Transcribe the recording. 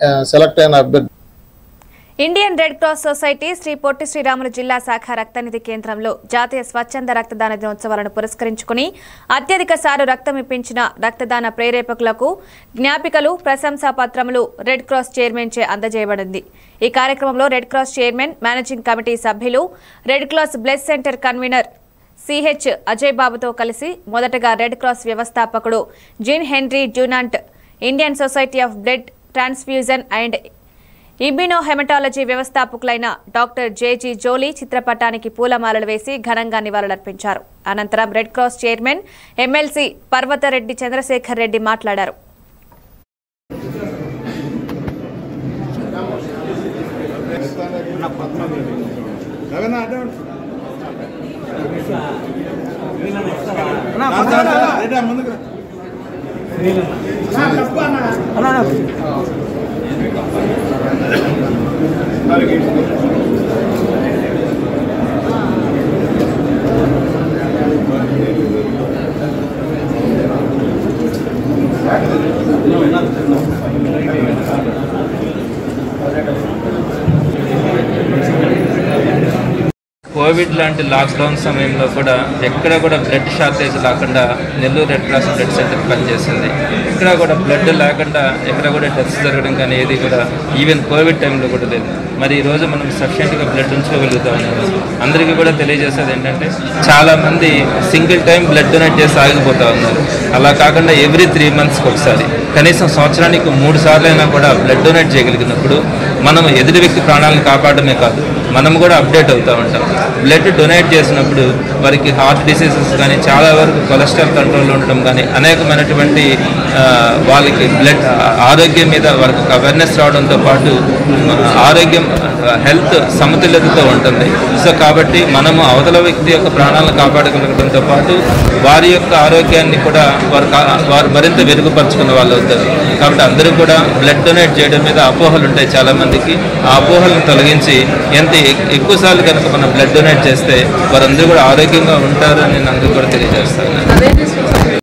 select అయిన అభ్యర్థి Indian red cross society Shri Potti Sriramulu జిల్లా శాఖ రక్తనిధి కేంద్రంలో జాతీయ స్వచ్ఛంద రక్తదాన దినోత్సవాలను పురస్కరించుకుని అత్యధిక సారు రక్తం ఇప్పించిన రక్తదాన ప్రేరేపకులకు జ్ఞాపికలు ప్రశంసా పత్రములు రెడ్ క్రాస్ చైర్మన్ చే అందజేయబడింది ఈ కార్యక్రమంలో red cross chairman managing committee సభ్యులు red cross blood centre convener CH Ajay బాబుతో కలిసి మొదటగా రెడ్ క్రాస్ వ్యవస్థాపకుడు Jean Henry Dunant Indian society of blood transfusion and immunohaematology వ్యవస్థాపకులైన డాక్టర్ జేజీ జోలీ చిత్రపటానికి పూలమాలలు వేసి ఘనంగా నివాళులర్పించారు అనంతరం red cross chairman MLC Parvathareddy Chandrasekhar Reddy మాట్లాడారు కోవిడ్ లాంటి లాక్డౌన్ సమయంలో కూడా ఎక్కడ కూడా బ్లడ్ షార్టేజ్ లేకుండా Nellore red cross blood centre పనిచేసింది ఎక్కడ కూడా బ్లడ్ లేకుండా ఎక్కడ కూడా డెత్స్ జరగడం కానీ ఏది కూడా ఈవెన్ కోవిడ్ టైంలో కూడా లేదు మరి ఈరోజు మనం సఫిషియెంట్గా బ్లడ్ ఉంచుకోగలుగుతా ఉన్నాము అందరికీ కూడా తెలియజేసేది ఏంటంటే చాలామంది సింగిల్ టైం బ్లడ్ డొనేట్ చేసి ఆగిపోతూ ఉన్నారు అలా కాకుండా ఎవ్రీ త్రీ మంత్స్కి ఒకసారి కనీసం సంవత్సరానికి మూడు సార్లు అయినా కూడా బ్లడ్ డొనేట్ చేయగలిగినప్పుడు మనం ఎదుటి వ్యక్తి ప్రాణాలను కాపాడమే కాదు మనం కూడా అప్డేట్ అవుతూ ఉంటాం బ్లడ్ డొనేట్ చేసినప్పుడు వారికి హార్ట్ డిసీజెస్ కానీ చాలా వరకు కొలెస్ట్రాల్ కంట్రోల్లో ఉండడం కానీ అనేకమైనటువంటి ఆ, వాళ్ళకి బ్లడ్ ఆరోగ్యం మీద వారికి ఒక అవేర్నెస్ రావడంతో పాటు మన ఆరోగ్యం హెల్త్ సమతుల్యతతో ఉంటుంది సో కాబట్టి మనము అవతల వ్యక్తి యొక్క ప్రాణాలను కాపాడగలగడంతో పాటు వారి యొక్క ఆరోగ్యాన్ని కూడా వారు కా- వారు మరింత మెరుగుపరుచుకున్న వాళ్ళు అవుతారు కాబట్టి అందరూ కూడా బ్లడ్ డొనేట్ చేయడం మీద అపోహలు ఉంటాయి చాలా మందికి ఆ అపోహలను తొలగించి ఎంత ఎక్- ఎక్కువ సార్లు కనుక మనం బ్లడ్ డొనేట్ చేస్తే వారందరూ కూడా ఆరోగ్యంగా ఉంటారని నేను అందరూ కూడా తెలియజేస్తాను